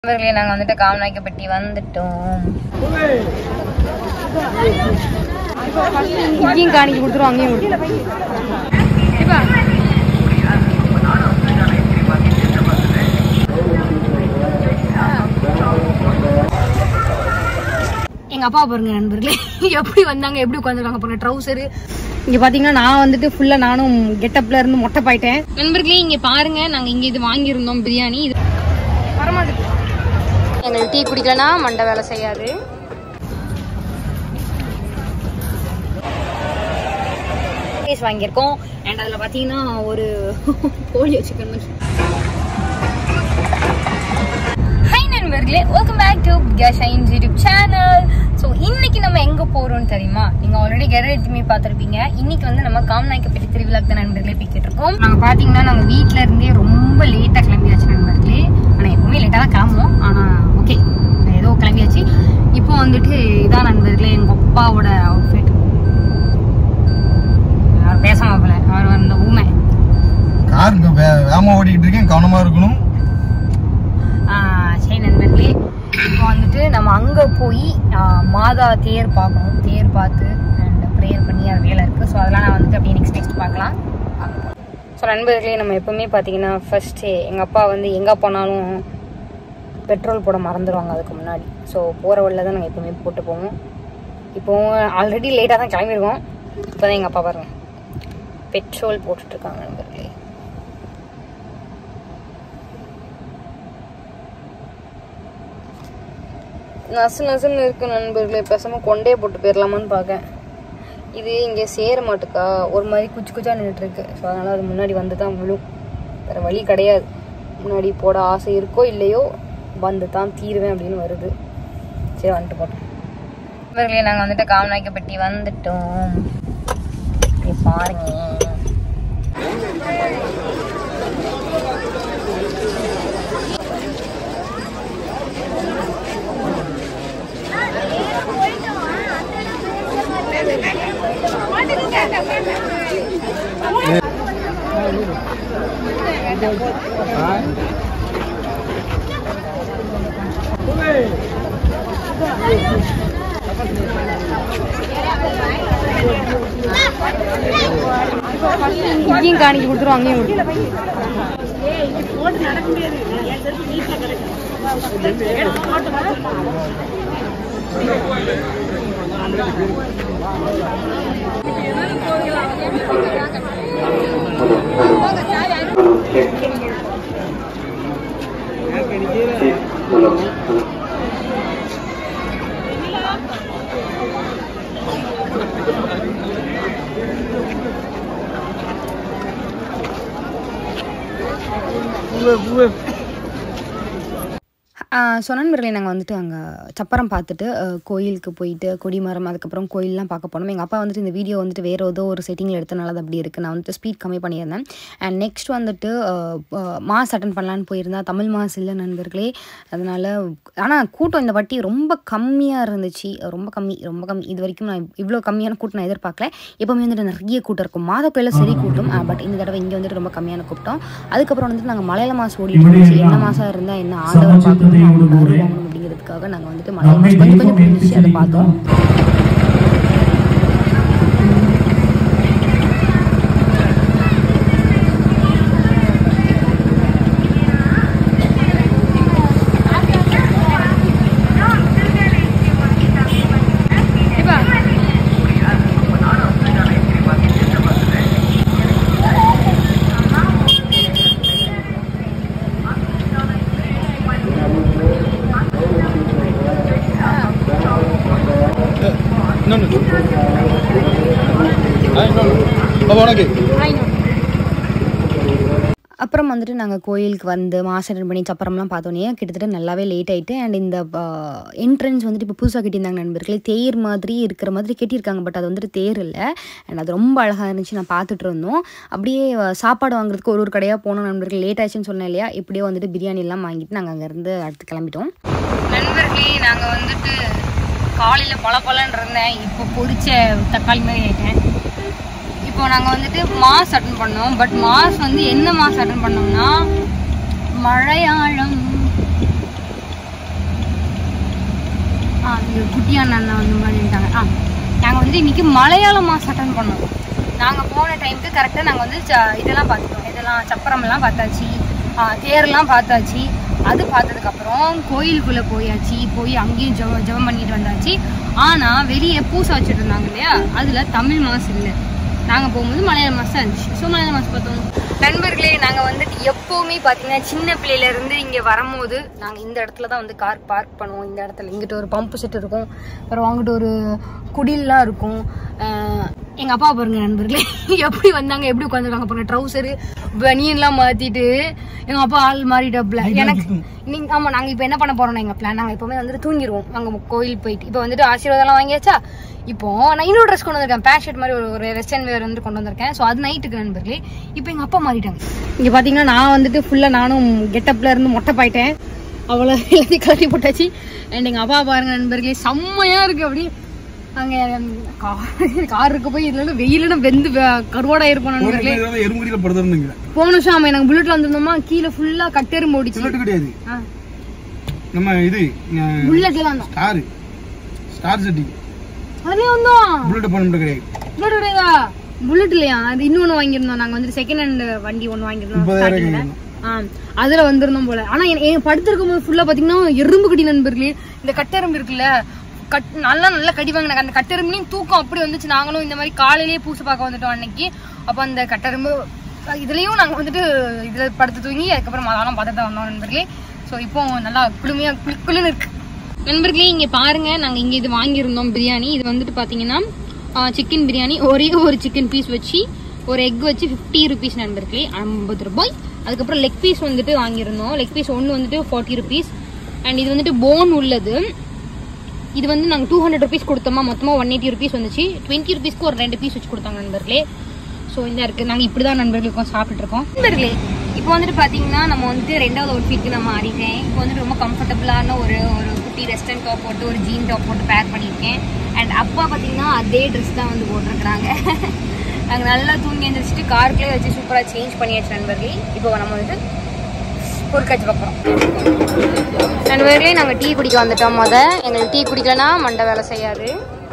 நண்பர்களே நாங்கள் வந்துட்டு காமநாயக்கப்பட்டி வந்துட்டோம் இங்கேயும் காணிக்க கொடுத்துருவோம் அங்கேயும் கொடுத்துருவோம் எங்க அப்பா பாருங்க நண்பர்களே எப்படி வந்தாங்க எப்படி உட்காந்துருக்காங்க பாருங்க ட்ரௌசரு இங்க பாத்தீங்கன்னா நான் வந்துட்டு ஃபுல்லா நானும் கெட்டப்ல இருந்து மொட்டை பாயிட்டேன் நண்பர்களே இங்க பாருங்க நாங்க இங்க இது வாங்கியிருந்தோம் பிரியாணி இது வரமாட்டேங்குது எங்களுக்கு டீ குடிக்கலனா மண்டை வேலை செய்யாது ரைஸ் வாங்கியிருக்கோம் அண்ட் அதில் பார்த்தீங்கன்னா ஒரு போலியோ சிக்கன் ஹாய் நண்பர்களே welcome back to Shine's YouTube channel so இன்னைக்கு நம்ம எங்கே போகிறோம்னு தெரியுமா நீங்கள் ஆல்ரெடி கெரேஜுமே பார்த்துருப்பீங்க இன்னைக்கு வந்து நம்ம காமநாயக்கப்பட்டி திருவிழாக்கு தான் நண்பர்களே போய்கிட்டு இருக்கோம் நாங்கள் பார்த்தீங்கன்னா நாங்கள் வீட்டில் இருந்தே ரொம்ப லேட்டாக கிளம்பியாச்சு நண்பர்களே ஆனால் எப்பவுமே லேட்டாக தான் கிளம்புவோம் ஆனால் ஓகே ஏதோ கிளம்பியாச்சு இப்போ வந்துட்டு இதான் நண்பர்களே எங்கள் அப்பாவோட அவுட்ஃபிட் அவர் பேச மாப்பிள்ள அவர் வந்து ஊமை கார் இங்க வே- வேகமா ஓடிக்கிட்டு இருக்கேன் கவனமா இருக்கணும் ஆஹ் சரி நண்பர்களே இப்போ வந்துட்டு நம்ம அங்கே போய் ஆஹ் மாதா தேர் பார்க்கணும் தேர் பார்த்து அண்ட் ப்ரேயர் பண்ணி அது வேலை இருக்குது ஸோ அதெல்லாம் நான் வந்துட்டு அப்படியே நெக்ஸ்ட் நெக்ஸ்ட் பார்க்கலாம் ஸோ நண்பர்களே நம்ம எப்பவுமே பார்த்தீங்கன்னா ஃபஸ்ட்டு எங்கள் அப்பா வந்து எங்கே போனாலும் பெட்ரோல் போட மறந்துடுவாங்க அதுக்கு முன்னாடி ஸோ போகிற வழியில் தான் நாங்கள் எப்பவுமே போட்டு போவோம் இப்போ ஆல்ரெடி லேட்டாக தான் கிளம்பிடுவோம் இப்போ தான் எங்கள் அப்பா பாருங்க பெட்ரோல் போட்டுட்ருக்காங்க நண்பர்களே நசு நசுன்னு இருக்கு நண்பர்களே பேசாம கொண்டே போட்டு போயிடலாமான்னு பார்க்கேன் இது இங்கே சேர மாட்டுக்கா ஒரு மாதிரி குச்சி குச்சா நின்றுட்டு இருக்கு ஸோ அதனால அது முன்னாடி வந்து தான் விழும் வேற வழி கிடையாது முன்னாடி போட ஆசை இருக்கோ இல்லையோ வந்து தான் தீருவேன் அப்படின்னு வருது சரி வந்துட்டு போட்டோம் நண்பர்களே நாங்கள் வந்துட்டு காமநாயக்கப்பட்டி வந்துட்டோம் இங்க பாருங்க இங்கேயும் காணிக்க கொடுத்துருவோம் அங்கேயும் கொடுத்துருவோம் ஸோ நண்பர்களே நாங்கள் வந்துட்டு அங்கே சப்பரம் பார்த்துட்டு அஹ், கோயிலுக்கு போயிட்டு கொடிமரம் அதுக்கப்புறம் கோயிலெலாம் பார்க்க போனோம் எங்கள் அப்பா வந்துட்டு இந்த வீடியோ வந்துட்டு வேறு ஏதோ ஒரு செட்டிங்கில் எடுத்தனால அது அப்படி இருக்குது நான் வந்துட்டு ஸ்பீட் கம்மி பண்ணியிருந்தேன் அண்ட் நெக்ஸ்ட் வந்துட்டு அஹ், அஹ், மாஸ் அட்டன் பண்ணலான்னு போயிருந்தா தமிழ் மாஸ் இல்லை நண்பர்களே அதனால் ஆனால் கூட்டம் இந்த வாட்டி ரொம்ப கம்மியாக இருந்துச்சு ரொம்ப கம்மி ரொம்ப கம்மி இது வரைக்கும் நான் இவ்வளோ கம்மியான கூட்டம் நான் எதிர்பார்க்கல எப்போவுமே வந்துட்டு நிறைய கூட்டம் இருக்கும் மாதப்பையில் சரி கூட்டம் பட் இந்த தடவை இங்கே வந்துட்டு ரொம்ப கம்மியான கூட்டம் அதுக்கப்புறம் வந்துட்டு நாங்கள் மலையாள மாஸ் ஓடிட்டு இருந்துச்சு என்ன மாதம் இருந்தால் என்ன ஆதரவு பார்க்கணும் அவங்களுக்கு அருள் வாங்கணும் அப்படிங்கிறதுக்காக நாங்கள் வந்துட்டு மலையாள மாஸ் கொஞ்சம் கொஞ்சம் இருந்துச்சு அதை பார்த்தோம் இன்னொன்னு ஆ, இன்னொன்னு. அப்ப உனக்கு அப்புறம் வந்துட்டு நாங்கள் கோயிலுக்கு வந்து மாசம் அட்டன் பண்ணி சப்பரம்லாம் பார்த்தோன்னே கிட்டத்தட்ட நல்லாவே லேட் ஆயிட்டு அண்ட் இந்த என்ட்ரன்ஸ் வந்துட்டு இப்போ புதுசாக கட்டியிருந்தாங்க நண்பர்களே தேர் மாதிரி இருக்கிற மாதிரி கட்டியிருக்காங்க பட் அது வந்துட்டு தேர் இல்லை அண்ட் அது ரொம்ப அழகாக இருந்துச்சு நான் பார்த்துட்டு இருந்தோம் அப்படியே அஹ், சாப்பாடு வாங்குறதுக்கு ஒரு ஒரு கடையாக போனோம் நண்பர்கள் லேட் ஆச்சுன்னு சொன்னேன் இல்லையா இப்படியே வந்துட்டு பிரியாணி எல்லாம் வாங்கிட்டு நாங்கள் அங்கேருந்து அடுத்து கிளம்பிட்டோம் நண்பர்களே நாங்கள் வந்துட்டு காலையில் பல பலன்னு இருந்தேன் இப்போ பொரிச்ச தக்காளி மாதிரி ஆயிட்டேன் இப்போ நாங்கள் வந்துட்டு மாஸ் அட்டன் பண்ணோம் பட் மாஸ் வந்து என்ன மாஸ் அட்டன் பண்ணோம்னா மலையாளம் வித்யா அண்ணா அந்த மாதிரிட்டாங்க ஆ நாங்கள் வந்துட்டு இன்னைக்கு மலையாள மாஸ் அட்டன் பண்ணோம் நாங்கள் போன டைமுக்கு கரெக்டாக நாங்கள் வந்து ச- இதெல்லாம் பார்த்துட்டோம் இதெல்லாம் சப்பரமெல்லாம் பார்த்தாச்சு ஆ, தேரெல்லாம் பார்த்தாச்சு அது பார்த்ததுக்கப்புறம் கோயிலுக்குள்ளே போயாச்சு போய் அங்கேயும் ஜெபம் ஜெபம் பண்ணிட்டு வந்தாச்சு ஆனால் வெளியே பூசை வச்சுட்டு இருந்தாங்க இல்லையா அதில் தமிழ் மாஸ் இல்லை நாங்கள் போகும்போது மலையாள மாஸ் தான் இருந்துச்சு ஸோ மலையாள மாஸ் பார்த்தோம் நண்பர்களே நாங்கள் வந்துட்டு எப்போவுமே பார்த்தீங்கன்னா சின்ன பிள்ளையிலேருந்து இங்கே வரும்போது நாங்கள் இந்த இடத்துல தான் வந்து கார் பார்க் பண்ணுவோம் இந்த இடத்துல இங்கிட்ட ஒரு பம்பு செட் இருக்கும் அப்புறம் அங்கிட்ட ஒரு குடில்லாம் இருக்கும் எங்கள் அப்பா பாருங்க நண்பர்களே எப்படி வந்தாங்க எப்படி உட்காந்துருக்காங்க பாருங்க ட்ரௌசரு பனியன்லாம் மாற்றிட்டு எங்கள் அப்பா ஆள் மாறிட்டப்ல எனக்கு நீங்க ஆமாம் நாங்கள் இப்போ என்ன பண்ண போகிறோம்னா எங்கள் பிளான் நாங்கள் எப்போவுமே வந்துட்டு தூங்கிடுவோம் நாங்கள் கோயில் போயிட்டு இப்போ வந்துட்டு ஆசீர்வாதம்லாம் வாங்கியாச்சா இப்போ நான் இன்னொரு ட்ரெஸ் கொண்டு வந்திருக்கேன் பேண்ட் ஷர்ட் மாதிரி ஒரு ஒரு வெஸ்டர்ன் வேர் வந்து கொண்டு வந்திருக்கேன் ஸோ அது நைட்டுக்கு நண்பர்களே இப்போ எங்கள் அப்பா மாறிட்டாங்க இங்கே பார்த்தீங்கன்னா நான் வந்துட்டு ஃபுல்லாக நானும் கெட்டப்பில் இருந்து மொட்டை பாயிட்டேன் அவ்வளோ எல்லாத்தையும் கலட்டி போட்டாச்சு அண்ட் எங்கள் அப்பா பாருங்க நண்பர்களே செம்மையாக இருக்குது அப்படி அங்கே காருக்கு போய் இதுல வெயிலுன்னு வெந்து வெ- கருவாடா இருப்போம் நண்பர்களே எறும்புடியில படுத்துருந்துங்க போன வருஷம் ஆமா எனக்கு புல்லட்ல வந்திருந்தோமா கீழே ஃபுல்லா கட்டெரும்பு ஓடிச்சு புல்லட் கிடையாது நம்ம இது புல்லட்ல தான் ஸ்டார் ஸ்டார் செட்டி அதுலயே வந்தோம் புல்லட் பண்ண மட்டும் கிடையாது புல்லட் கிடையாதா புல்லட் இல்லையா அது இன்னொன்னு வாங்கியிருந்தோம் நாங்க வந்து செகண்ட் ஹேண்ட் வண்டி ஒன்னு வாங்கியிருந்தோம் முப்பதாயிரம் starting ல. வாங்கியிருந்தோம். ஆ அதுல வந்திருந்தோம் போல ஆனா என் என் படுத்திருக்கும் போது ஃபுல்லா பாத்தீங்கன்னா எறும்பு கடி நண்பர்களே இந்த கட்டெரும்பு இருக்குல்ல கட் நல்லா நல்லா கடி வாங்கினாங்க அந்த கட்டெரும்புலையும் தூக்கம் அப்படி வந்துச்சு நாங்களும் இந்த மாதிரி காலையிலேயே பூசை பார்க்க வந்துட்டோம் அன்னைக்கு அப்ப அந்த கட்டெரும்பு இதுலயும் நாங்க வந்துட்டு இதுல படுத்து தூங்கி அதுக்கப்புறம் மதானம் பார்த்துட்டு தான் வந்தோம் நண்பர்களே ஸோ இப்போ நல்லா குளுமையா குளு குளுன்னு இருக்கு நண்பர்களே இங்க பாருங்க நாங்க இங்க இது வாங்கியிருந்தோம் பிரியாணி இது வந்துட்டு பாத்தீங்கன்னா சிக்கன் பிரியாணி ஒரே ஒரு சிக்கன் பீஸ் வச்சு ஒரு எக் வச்சு ஃபிஃப்டி ருபீஸ் நண்பர்களே ஐம்பது ரூபாய் அதுக்கப்புறம் லெக் பீஸ் வந்துட்டு வாங்கியிருந்தோம் லெக் பீஸ் ஒன்று வந்துட்டு ஃபார்ட்டி ருபீஸ் அண்ட் இது வந்துட்டு போன் உள்ளது இது வந்து நாங்கள் டூ ஹண்ட்ரட் ருபீஸ் கொடுத்தோமா மொத்தமாக ஒன் எயிட்டி ருபீஸ் வந்துச்சு டுவெண்ட்டி ருபீஸ்க்கு ஒரு ரெண்டு பீஸ் வச்சு கொடுத்தாங்க நண்பர்களே ஸோ இந்த இருக்கு நாங்கள் இப்படி தான் நண்பர்களுக்கும் சாப்பிட்டுட்டு இருக்கோம் நண்பர்களே இப்போ வந்துட்டு பார்த்தீங்கன்னா நம்ம வந்துட்டு ரெண்டாவது அவுட்ஃபிட்க்கு நான் மாறிட்டேன் இப்போ வந்துட்டு ரொம்ப கம்ஃபர்டபுளான ஒரு ஒரு குட்டி வெஸ்டர்ன் டாப் போட்டு ஒரு ஜீன் டாப் போட்டு பேர் பண்ணியிருக்கேன் அண்ட் அப்பா பார்த்தீங்கன்னா அதே ட்ரெஸ் தான் வந்து போட்டிருக்கிறாங்க நாங்கள் நல்லா தூங்கி எழுந்திரிச்சிட்டு காருக்குள்ளே வச்சு சூப்பராக சேஞ்ச் பண்ணியாச்சு நண்பர்களே இப்போ நம்ம வந்துட்டு பொருட்காட்சி பார்க்குறோம் நண்பர்களே நாங்கள் டீ குடிக்க வந்துட்டோம் முத எங்களுக்கு டீ குடிக்கலனா மண்டை வேலை செய்யாது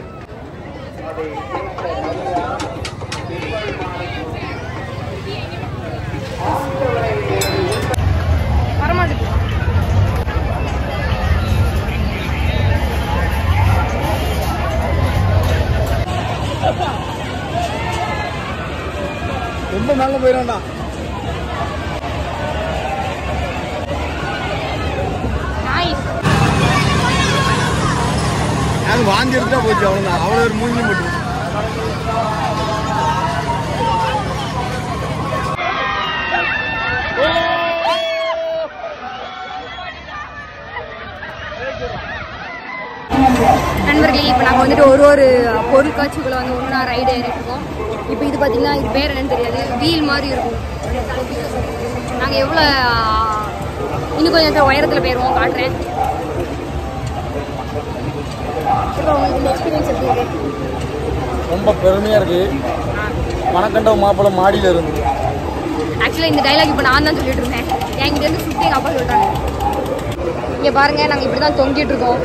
வரமாட்டேங்குது ரொம்ப மேல போயிடும்டா நாய்ஸ் அது வாந்தி எடுத்தா போச்சு அவ்வளவுதான் அவ்வளவு ஒரு மூஞ்சி மட்டும் நண்பர்களே இப்போ நாங்கள் வந்துட்டு ஒரு ஒரு பொருட்காட்சிக்குள்ள வந்து ஒன்றா ரைடு ஏறிட்டு இருக்கோம் இப்போ இது பார்த்தீங்கன்னா இது பேர் என்னன்னு தெரியாது வீல் மாதிரி இருக்கும் நாங்கள் எவ்வளோ இன்னும் கொஞ்சம் உயரத்தில் போயிடுவோம் காட்டுறேன் இப்போ உங்களுக்கு இந்த எக்ஸ்பீரியன்ஸ் எப்படி இருக்கு ரொம்ப பெருமையா இருக்கு மணக்கண்ட மாப்பிள்ள மாடியில இருந்து ஆக்சுவலாக இந்த டைலாக் இப்போ நான் தான் சொல்லிட்டு இருந்தேன் என்கிட்ட இருந்து சுற்றி எங்கள் அப்பா சொல்கிறாங்க இங்கே பாருங்க நாங்கள் இப்படி தான் தொங்கிட்டு இருக்கோம்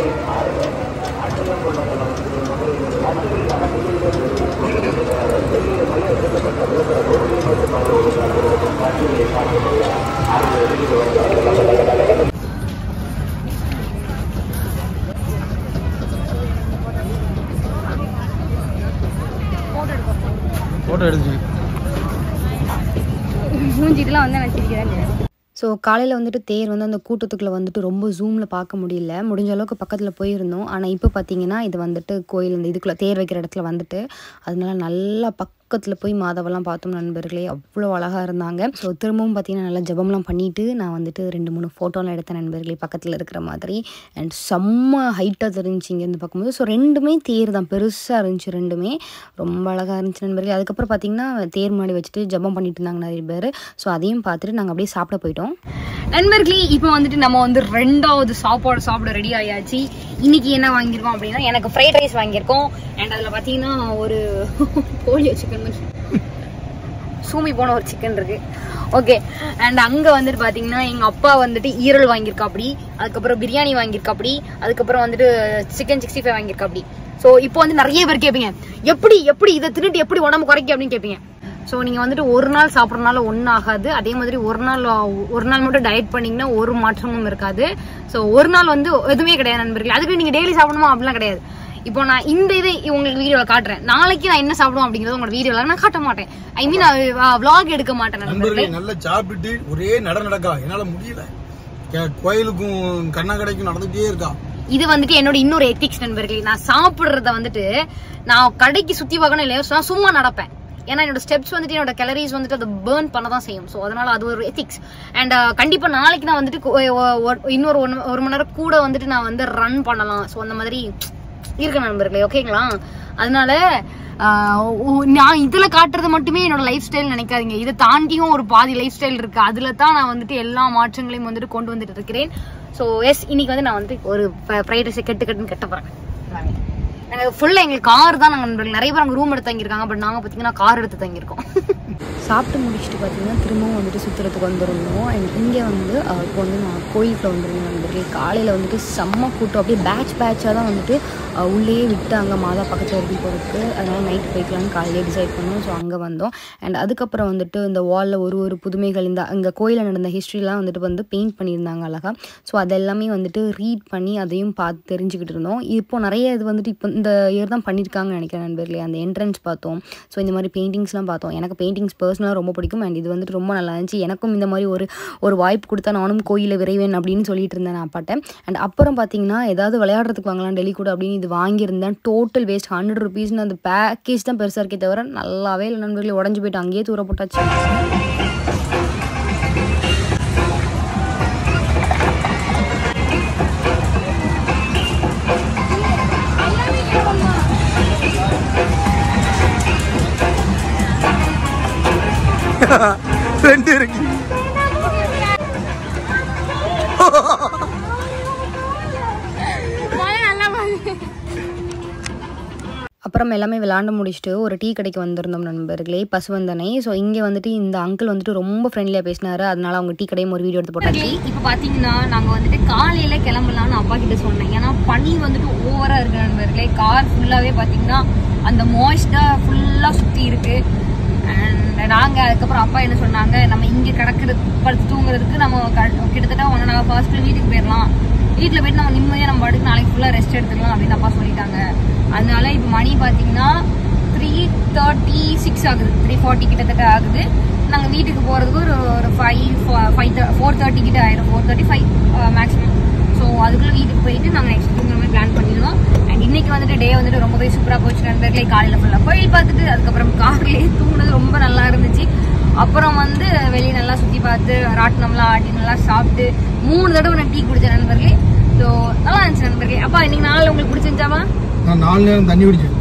போட்டோ எடுத்து மூஞ்சிட்டுலாம் வந்து நான் சிரிக்கிறேன் ஸோ காலையில் வந்துட்டு தேர் வந்து அந்த கூட்டத்துக்குள்ளே வந்துட்டு ரொம்ப ஜூமில் பார்க்க முடியல முடிஞ்ச அளவுக்கு பக்கத்தில் போயிருந்தோம் ஆனால் இப்போ பார்த்தீங்கன்னா இது வந்துட்டு கோயில் இந்த இதுக்குள்ளே தேர் வைக்கிற இடத்துல வந்துட்டு அதனால நல்லா பக்கத்தில் போய் மாதவெல்லாம் பார்த்தோம் நண்பர்களே அவ்வளோ அழகாக இருந்தாங்க ஸோ திரும்பவும் பார்த்தீங்கன்னா நல்லா ஜெபம்லாம் பண்ணிவிட்டு நான் வந்துட்டு ரெண்டு மூணு ஃபோட்டோலாம் எடுத்தேன் நண்பர்களே பக்கத்தில் இருக்கிற மாதிரி அண்ட் செம்ம ஹைட்டாக தெரிஞ்சு இங்கேருந்து பார்க்கும்போது ஸோ ரெண்டுமே தேர் தான் பெருசாக இருந்துச்சு ரெண்டுமே ரொம்ப அழகாக இருந்துச்சு நண்பர்களே அதுக்கப்புறம் பார்த்தீங்கன்னா தேர் மாடி வச்சுட்டு ஜெபம் பண்ணிட்டு இருந்தாங்க நிறைய பேர் ஸோ அதையும் பார்த்துட்டு நாங்கள் அப்படியே சாப்பிட போயிட்டோம் நண்பர்களே இப்போ வந்துட்டு நம்ம வந்து ரெண்டாவது சாப்பாடு சாப்பிட ரெடி ஆயாச்சு இன்னைக்கு என்ன வாங்கியிருக்கோம் அப்படின்னா எனக்கு ஃப்ரைட் ரைஸ் வாங்கியிருக்கோம் அண்ட் அதில் பார்த்தீங்கன்னா ஒரு போலியோ சிக்கன் சூமி போன ஒரு சிக்கன் இருக்கு ஓகே அண்ட் அங்க வந்துட்டு பாத்தீங்கன்னா எங்க அப்பா வந்துட்டு ஈரல் வாங்கியிருக்காப்படி அதுக்கப்புறம் பிரியாணி வாங்கியிருக்காப்படி அதுக்கப்புறம் வந்துட்டு சிக்கன் சிக்ஸ்டி ஃபைவ் வாங்கியிருக்காப்படி ஸோ இப்போ வந்து நிறைய பேர் கேட்பீங்க எப்படி எப்படி இதை தின்னுட்டு எப்படி உடம்பு குறைக்க அப்படின்னு கேட்பீங்க ஸோ நீங்க வந்துட்டு ஒரு நாள் சாப்பிட்றதுனால ஒன்றும் ஆகாது அதே மாதிரி ஒரு நாள் ஒரு நாள் மட்டும் டயட் பண்ணீங்கன்னா ஒரு மாற்றமும் இருக்காது ஸோ ஒரு நாள் வந்து எதுவுமே கிடையாது நண்பர்களே அதுக்கு நீங்க டெய்லி சாப்பிடணுமா அப்படிலாம் கிடையாது இப்போ நான் இந்த இதை உங்களுக்கு வீடியோல காட்டுறேன் நாளைக்கு நான் என்ன சாப்பிடுவோம் அப்படிங்கறது உங்களோட வீடியோல நான் காட்ட மாட்டேன் ஐ மீன் vlog எடுக்க மாட்டேன் நண்பர்களே நண்பர்களே நல்லா சாப்பிட்டு ஒரே நட நடக்கா என்னால முடியல கே- கோயிலுக்கும் கண்ணா கடைக்கும் நடந்துட்டே இருக்கா இது வந்துட்டு என்னோட இன்னொரு எத்திக்ஸ் நண்பர்களே நான் சாப்பிடுறத வந்துட்டு நான் கடைக்கு சுத்தி பார்க்கணும் இல்லையோ நான் சும்மா நடப்பேன் ஏன்னா என்னோட ஸ்டெப்ஸ் வந்துட்டு என்னோட கேலரிஸ் வந்துட்டு அதை பேர்ன் பண்ண தான் செய்யும் ஸோ அதனால அது ஒரு எத்திக்ஸ் அண்ட் கண்டிப்பா நாளைக்கு நான் வந்துட்டு கொ- ஒ- ஒ- இன்னொரு ஒன்று ஒரு மணி நேரம் கூட வந்துட்டு நான் வந்து ரன் பண்ணலாம் ஸோ அந்த மாதிரி இருக்கு நண்பர்களே ஓகேங்களா அதனால ஆஹ் ஒ- நான் இதுல காட்டுறது மட்டுமே என்னோட லைஃப் ஸ்டைல் நினைக்காதீங்க இதை தாண்டியும் ஒரு பாதி லைஃப் ஸ்டைல் இருக்கு அதுல தான் நான் வந்துட்டு எல்லா மாற்றங்களையும் வந்துட்டு கொண்டு வந்துட்டு இருக்கிறேன் ஸோ எஸ் இன்னைக்கு வந்து நான் வந்து ஒரு ஃப்ரைட் ரைஸை கெட்டு கட்டுன்னு கட்ட போறேன் நாங்கள் ஃபுல்லாக எங்களுக்கு கார் தான் நாங்கள் நண்பர்கள் நிறைய பேர் அங்கே ரூம் எடுத்து தங்கியிருக்காங்க பட் நாங்கள் பார்த்தீங்கன்னா கார் எடுத்து தங்கியிருக்கோம் சாப்பிட்டு முடிச்சுட்டு பார்த்தீங்கன்னா திரும்பவும் வந்துட்டு சுற்றுறதுக்கு வந்துருந்தோம் அண்ட் இங்கே வந்து அஹ், இப்போ வந்து நான் கோயிலுக்கு வந்திருந்தேன் நண்பர்களே காலையில் வந்துட்டு செம்ம கூட்டம் அப்படியே பேட்ச் பேட்சாக தான் வந்துட்டு அஹ், உள்ளேயே விட்டாங்க மாதா பக்கத்தில் வரைக்கும் போகிறதுக்கு அதனால நைட் போய்க்கலாம்னு காலையிலே டிசைட் பண்ணோம் ஸோ அங்கே வந்தோம் அண்ட் அதுக்கப்புறம் வந்துட்டு இந்த வாலில் ஒரு ஒரு புதுமைகள் இந்த அங்கே கோயிலில் நடந்த ஹிஸ்ட்ரிலாம் வந்துட்டு வந்து பெயிண்ட் பண்ணியிருந்தாங்க அழகாக ஸோ அதெல்லாமே வந்துட்டு ரீட் பண்ணி அதையும் பார்த்து தெரிஞ்சுக்கிட்டு இருந்தோம் இப்போ நிறைய இது வந்துட்டு இப்போ இந்த இயர் தான் பண்ணியிருக்காங்கன்னு நினைக்கிறேன் நண்பர்களே அந்த என்ட்ரன்ஸ் பார்த்தோம் ஸோ இந்த மாதிரி பெயிண்டிங்ஸ்லாம் பார்த்தோம் எனக்கு பெயிண்டிங்ஸ் பர்சனலாக ரொம்ப பிடிக்கும் அண்ட் இது வந்துட்டு ரொம்ப நல்லா இருந்துச்சு எனக்கும் இந்த மாதிரி ஒரு ஒரு வாய்ப்பு கொடுத்தா நானும் கோயிலை விரைவேன் அப்படின்னு சொல்லிட்டு இருந்தேன் நான் அப்பாட்ட அண்ட் அப்புறம் பார்த்தீங்கன்னா ஏதாவது விளையாடுறதுக்கு வாங்கலாம் டெல்லி கூட அப்படின்னு இது வாங்கியிருந்தேன் டோட்டல் வேஸ்ட் ஹண்ட்ரட் ருபீஸ்னு அந்த பேக்கேஜ் தான் பெருசாக இருக்கே தவிர நல்லாவே இல்லை நண்பர்களே உடஞ்சி போயிட்டு அங்கேயே தூர போட்டாச்சு ரெண்டு இருக்கு அப்புறம் எல்லாமே விளாண்டு முடிச்சுட்டு ஒரு டீ கடைக்கு வந்திருந்தோம் நண்பர்களே பசுவந்தனை ஸோ இங்கே வந்துட்டு இந்த அங்கிள் வந்துட்டு ரொம்ப ஃப்ரெண்ட்லியாக பேசினாரு அதனால அவங்க டீ கடையும் ஒரு வீடியோ எடுத்து போட்டாச்சு இப்போ பார்த்தீங்கன்னா நாங்கள் வந்துட்டு காலையில கிளம்பலாம்னு அப்பா கிட்ட சொன்னேன் ஏன்னா பனி வந்துட்டு ஓவரா இருக்கு நண்பர்களே கார் ஃபுல்லாவே பார்த்தீங்கன்னா அந்த மாய்ஸ்டா ஃபுல்லா சுத்தி இருக்கு அண்ட் நாங்க அதுக்கப்புறம் அப்பா என்ன சொன்னாங்க நம்ம இங்க கிடக்குறது படுத்து தூங்குறதுக்கு நம்ம க- கிட்டத்தட்ட ஒன் அண்ட் ஹாஃப் ஹவர்ஸ்க்குள்ள வீட்டுக்கு போயிடலாம் வீட்டில் போயிட்டு நம்ம நிம்மதியாக நம்ம பாட்டுக்கு நாளைக்கு ஃபுல்லாக ரெஸ்ட் எடுத்துக்கலாம் அப்படின்னு அப்பா சொல்லிட்டாங்க அதனால இப்போ மணி பார்த்தீங்கன்னா த்ரீ தேர்ட்டி சிக்ஸ் ஆகுது த்ரீ ஃபார்ட்டி கிட்டத்தட்ட ஆகுது நாங்கள் வீட்டுக்கு போகிறதுக்கு ஒரு ஒரு ஃபைவ் ஃபைவ் ஃபோர் தேர்ட்டி கிட்ட ஆயிரும் four thirty five maximum so அதுக்குள்ளே வீட்டுக்கு போயிட்டு நாங்கள் நெக்ஸ்ட் தூங்குற மாதிரி பிளான் பண்ணியிருந்தோம் அண்ட் இன்னைக்கு வந்துட்டு டே வந்துட்டு ரொம்பவே சூப்பராக போச்சு நண்பர்களே காலையில் ஃபுல்லாக கோயில் பார்த்துட்டு அதுக்கப்புறம் கார்லேயே தூங்குனது ரொம்ப நல்லா இருந்துச்சு அப்புறம் வந்து வெளியே நல்லா சுற்றி பார்த்து ராட்டினம்லாம் ஆடி நல்லா சாப்பிட்டு மூணு தடவை நான் டீ குடிச்சேன் நண்பர்களே ஸோ நல்லா இருந்துச்சு நண்பர்களே அப்பா இன்னைக்கு நாள் உங்களுக்கு பிடிச்சிருந்துச்சாப்பா நான் நாலு நேரம் தண்ணி குடிச்சேன்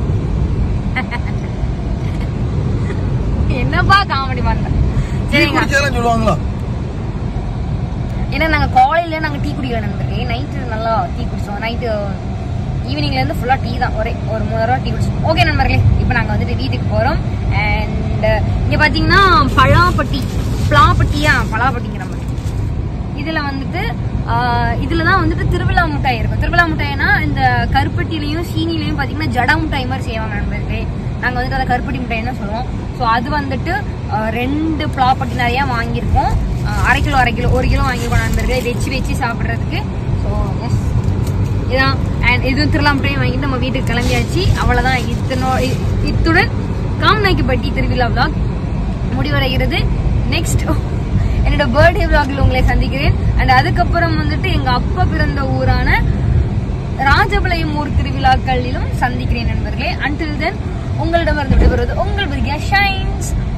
என்னப்பா காமெடி பண்றேன் சரிங்க குடிச்சதெல்லாம் சொல்லுவாங்களா ஏன்னா நாங்க காலையில நாங்க டீ குடிக்கல நண்பர்களே நைட்டு நல்லா டீ குடிச்சோம் நைட்டு ஈவினிங்ல இருந்து ஃபுல்லா டீ தான் ஒரே ஒரு மூணு தடவை டீ குடிச்சோம் ஓகே நண்பர்களே இப்போ நாங்க வந்துட்டு வீட்டுக்கு போறோம் அண்ட் இங்க பாத்தீங்கன்னா பழாப்பட்டி பலாப்பட்டியா பலாப்பட்டிங்கிற மாதிரி இதுல வந்துட்டு ஆஹ், இதுல தான் வந்துட்டு திருவிழா மிட்டாய் இருக்கும் திருவிழா மிட்டாய்னா இந்த கருப்பட்டிலையும் சீனிலையும் பாத்தீங்கன்னா ஜட மிட்டாய் மாதிரி செய்வாங்க நண்பர்களே நாங்க வந்துட்டு அதை கருப்பட்டி மிட்டாய் தான் சொல்லுவோம் ஸோ அது வந்துட்டு ஆஹ், ரெண்டு ப்ளாப்பட்டி நிறைய வாங்கியிருக்கோம் ஆஹ், அரை கிலோ அரை கிலோ ஒரு கிலோ வாங்கியிருக்கோம் நண்பர்களே வச்சு வச்சு சாப்பிட்றதுக்கு ஸோ எஸ் இதான் அண்ட் இதுவும் திருவிழா மிட்டாயும் வாங்கிட்டு நம்ம வீட்டுக்கு கிளம்பியாச்சு அவ்வளவுதான் இத்தனோ இ- இத்துடன் காமநாய்க்குப்பட்டி திருவிழா vlog முடிவடைகிறது நெக்ஸ்ட் என்னோட பர்த்டே vlogல உங்களை சந்திக்கிறேன் அண்ட் அதுக்கப்புறம் வந்துட்டு எங்க அப்பா பிறந்த ஊரான ராஜபாளையம் ஊர் திருவிழாக்களிலும் சந்திக்கிறேன் நண்பர்களே அன்டில் தென் உங்களிடமிருந்து விடைபெறுவது உங்கள் பிரியா ஷைன்ஸ்